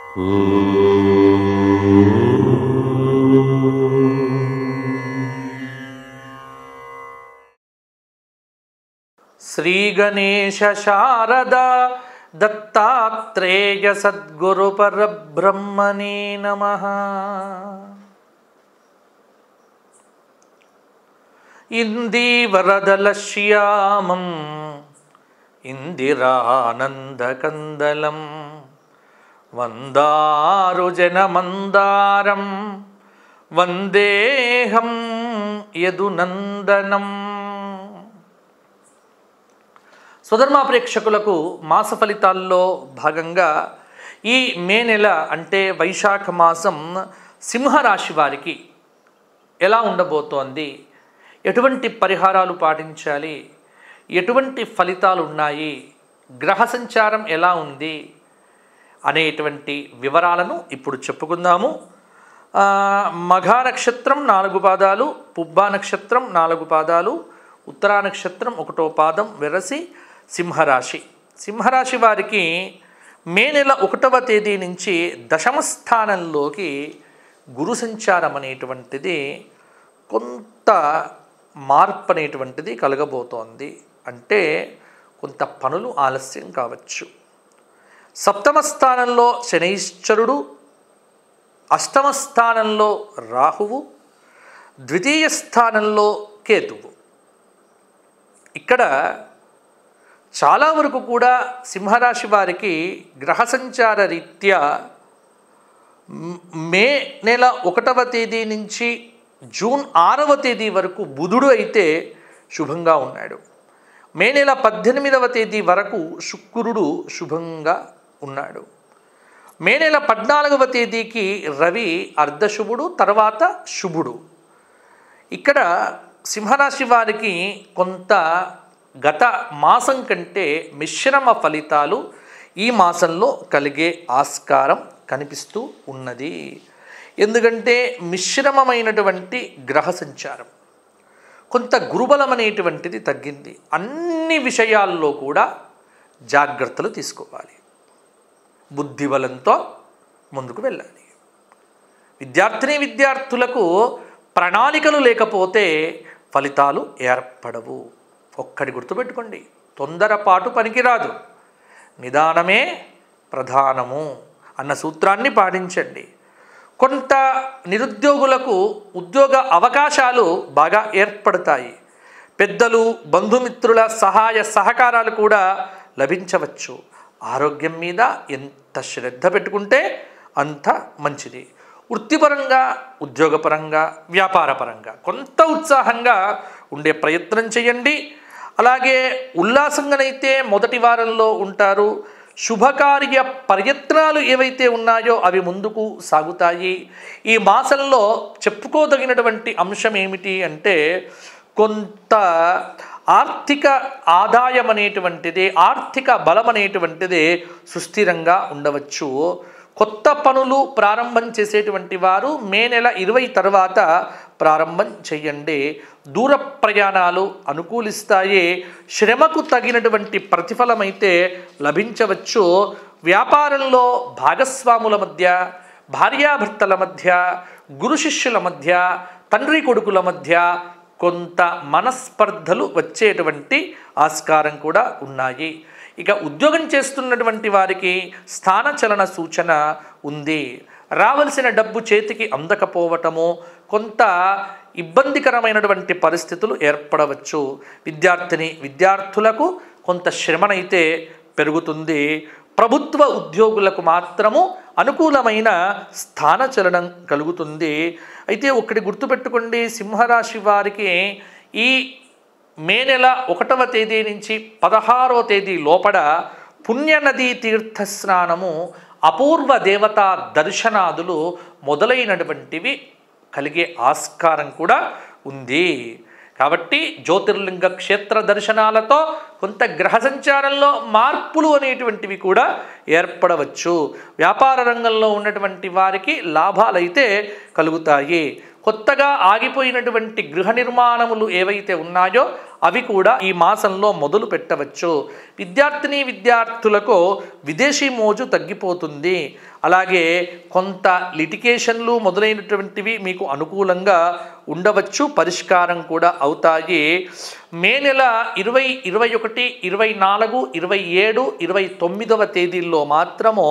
శ్రీగణేశ శారద దత్తాత్రేయ సద్గురు పరబ్రహ్మణే నమ ఇందీవరదలశ్యామం ఇందిరానందకందలం వందారుజనమందారం వందేహం యదునందనం స్వధర్మ ప్రేక్షకులకు మాస ఫలితాల్లో భాగంగా ఈ మే నెల అంటే వైశాఖ మాసం సింహరాశి వారికి ఎలా ఉండబోతోంది ఎటువంటి పరిహారాలు పాటించాలి ఎటువంటి ఫలితాలు ఉన్నాయి గ్రహ సంచారం ఎలా ఉంది అనేటువంటి వివరాలను ఇప్పుడు చెప్పుకుందాము ఆ, మఘా నక్షత్రం నాలుగు పాదాలు పుబ్బా నక్షత్రం నాలుగు పాదాలు ఉత్తరా నక్షత్రం ఒకటో పాదం వెరసి సింహరాశి సింహరాశి వారికి మే నెల ఒకటవ తేదీ నుంచి దశమ స్థానంలోకి గురు సంచారం అనేటువంటిది కొంత మార్పు అనేటువంటిది కలగబోతోంది అంటే కొంత పనులు ఆలస్యం కావచ్చు సప్తమ స్థానంలో శనైశ్చరుడు అష్టమ స్థానంలో రాహువు ద్వితీయ స్థానంలో కేతువు ఇక్కడ చాలా వరకు కూడా సింహరాశి వారికి గ్రహ సంచార రీత్యా మ్- మే నెల ఒకటవ తేదీ నుంచి జూన్ ఆరవ తేదీ వరకు బుధుడు అయితే శుభంగా ఉన్నాడు మే నెల పద్దెనిమిదవ తేదీ వరకు శుక్రుడు శుభంగా ఉన్నాడు మే నెల పద్నాలుగవ తేదీకి రవి అర్ధశుభుడు తర్వాత శుభుడు ఇక్కడ సింహరాశి వారికి కొంత గత మాసం కంటే మిశ్రమ ఫలితాలు ఈ మాసంలో కలిగే ఆస్కారం కనిపిస్తూ ఉన్నది ఎందుకంటే మిశ్రమమైనటువంటి గ్రహ సంచారం కొంత గురుబలం అనేటువంటిది తగ్గింది అన్ని విషయాల్లో కూడా జాగ్రత్తలు తీసుకోవాలి బుద్ధిబలంతో ముందుకు వెళ్ళాలి విద్యార్థిని విద్యార్థులకు ప్రణాళికలు లేకపోతే ఫలితాలు ఏర్పడవు ఒక్కడి గుర్తుపెట్టుకోండి తొందరపాటు పనికిరాదు నిదానమే ప్రధానము అన్న సూత్రాన్ని పాటించండి కొంత నిరుద్యోగులకు ఉద్యోగ అవకాశాలు బాగా ఏర్పడతాయి పెద్దలు బంధుమిత్రుల సహాయ సహకారాలు కూడా లభించవచ్చు ఆరోగ్యం మీద ఎంత శ్రద్ధ పెట్టుకుంటే అంత మంచిది వృత్తిపరంగా ఉద్యోగపరంగా వ్యాపారపరంగా కొంత ఉత్సాహంగా ఉండే ప్రయత్నం చేయండి అలాగే ఉల్లాసంగానైతే మొదటి వారంలో ఉంటారు శుభకార్య ప్రయత్నాలు ఏవైతే ఉన్నాయో అవి ముందుకు సాగుతాయి ఈ మాసంలో చెప్పుకోదగినటువంటి అంశం ఏమిటి అంటే కొంత ఆర్థిక ఆదాయం అనేటువంటిది ఆర్థిక బలం అనేటువంటిది సుస్థిరంగా ఉండవచ్చు కొత్త పనులు ప్రారంభం చేసేటువంటి వారు మే నెల ఇరవై తర్వాత ప్రారంభం చేయండి దూర ప్రయాణాలు అనుకూలిస్తాయి శ్రమకు తగినటువంటి ప్రతిఫలమైతే లభించవచ్చు వ్యాపారంలో భాగస్వాముల మధ్య భార్యాభర్తల మధ్య గురు శిష్యుల మధ్య తండ్రి కొడుకుల మధ్య కొంత మనస్పర్ధలు వచ్చేటువంటి ఆస్కారం కూడా ఉన్నాయి ఇక ఉద్యోగం చేస్తున్నటువంటి వారికి స్థానచలన సూచన ఉంది రావలసిన డబ్బు చేతికి అందకపోవటము కొంత ఇబ్బందికరమైనటువంటి పరిస్థితులు ఏర్పడవచ్చు విద్యార్థిని విద్యార్థులకు కొంత శ్రమనైతే పెరుగుతుంది ప్రభుత్వ ఉద్యోగులకు మాత్రము అనుకూలమైన స్థానచలనం కలుగుతుంది అయితే ఒకటి గుర్తుపెట్టుకోండి సింహరాశి వారికి ఈ మే నెల ఒకటవ తేదీ నుంచి పదహారవ తేదీ లోపల పుణ్యనదీ తీర్థ స్నానము అపూర్వ దేవతా దర్శనాదులు మొదలైనటువంటివి కలిగే ఆస్కారం కూడా ఉంది కాబట్టి జ్యోతిర్లింగ క్షేత్ర దర్శనాలతో కొంత గ్రహ సంచారంలో మార్పులు అనేటువంటివి కూడా ఏర్పడవచ్చు వ్యాపార రంగంలో ఉన్నటువంటి వారికి లాభాలైతే కలుగుతాయి కొత్తగా ఆగిపోయినటువంటి గృహ నిర్మాణములు ఏవైతే ఉన్నాయో అవి కూడా ఈ మాసంలో మొదలు పెట్టవచ్చు విద్యార్థిని విద్యార్థులకు విదేశీ మోజు తగ్గిపోతుంది అలాగే కొంత లిటికేషన్లు మొదలైనటువంటివి మీకు అనుకూలంగా ఉండవచ్చు పరిష్కారం కూడా అవుతాయి మే నెల ఇరవై ఇరవై ఒకటి ఇరవై నాలుగు ఇరవై ఏడు ఇరవై తొమ్మిదవ తేదీల్లో మాత్రము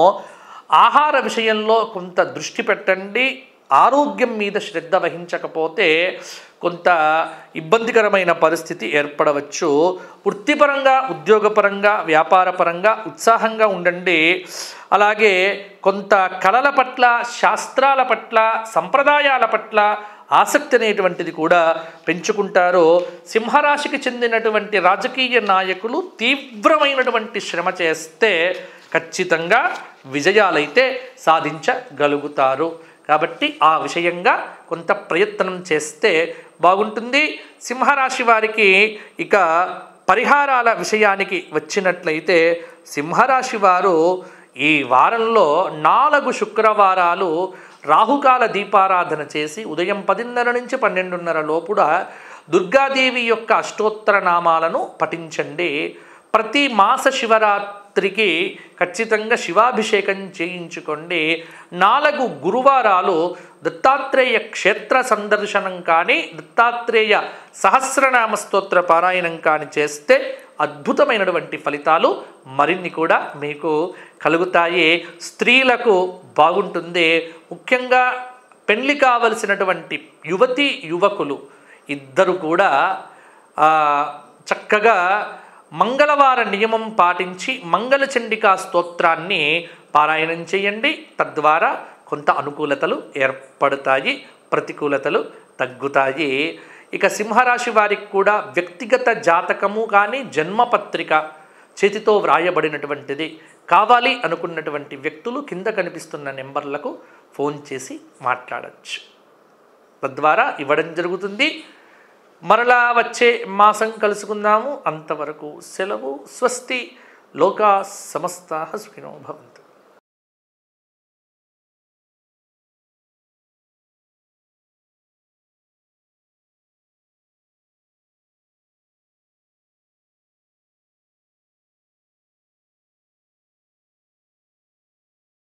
ఆహార విషయంలో కొంత దృష్టి పెట్టండి ఆరోగ్యం మీద శ్రద్ధ వహించకపోతే కొంత ఇబ్బందికరమైన పరిస్థితి ఏర్పడవచ్చు వృత్తిపరంగా ఉద్యోగపరంగా వ్యాపారపరంగా ఉత్సాహంగా ఉండండి అలాగే కొంత కళల పట్ల శాస్త్రాల పట్ల సంప్రదాయాల పట్ల ఆసక్తి అనేటువంటిది కూడా పెంచుకుంటారు సింహరాశికి చెందినటువంటి రాజకీయ నాయకులు తీవ్రమైనటువంటి శ్రమ చేస్తే ఖచ్చితంగా విజయాలైతే సాధించగలుగుతారు కాబట్టి ఆ విషయంగా కొంత ప్రయత్నం చేస్తే బాగుంటుంది సింహరాశి వారికి ఇక పరిహారాల విషయానికి వచ్చినట్లయితే సింహరాశి వారు ఈ వారంలో నాలుగు శుక్రవారాలు రాహుకాల దీపారాధన చేసి ఉదయం పదిన్నర నుంచి పన్నెండున్నర లోపున దుర్గాదేవి యొక్క అష్టోత్తర నామాలను పఠించండి ప్రతి మాస శివరాత్రికి ఖచ్చితంగా శివాభిషేకం చేయించుకోండి నాలుగు గురువారాలు దత్తాత్రేయ క్షేత్ర సందర్శనం కానీ దత్తాత్రేయ సహస్రనామ స్తోత్ర పారాయణం కానీ చేస్తే అద్భుతమైనటువంటి ఫలితాలు మరిన్ని కూడా మీకు కలుగుతాయి స్త్రీలకు బాగుంటుంది ముఖ్యంగా పెళ్లి కావలసినటువంటి యువతి యువకులు ఇద్దరు కూడా ఆ, చక్కగా మంగళవార నియమం పాటించి మంగళచండికా స్తోత్రాన్ని పారాయణం చేయండి తద్వారా కొంత అనుకూలతలు ఏర్పడతాయి ప్రతికూలతలు తగ్గుతాయి ఇక సింహరాశి వారికి కూడా వ్యక్తిగత జాతకము కానీ జన్మపత్రిక చేతితో వ్రాయబడినటువంటిది కావాలి అనుకున్నటువంటి వ్యక్తులు కింద కనిపిస్తున్న నెంబర్లకు ఫోన్ చేసి మాట్లాడచ్చు తద్వారా ఇవ్వడం జరుగుతుంది మరలా వచ్చే మాసం కలుసుకుందాము అంతవరకు సెలవు స్వస్తి లోకా సమస్త సుఖినో భవంతు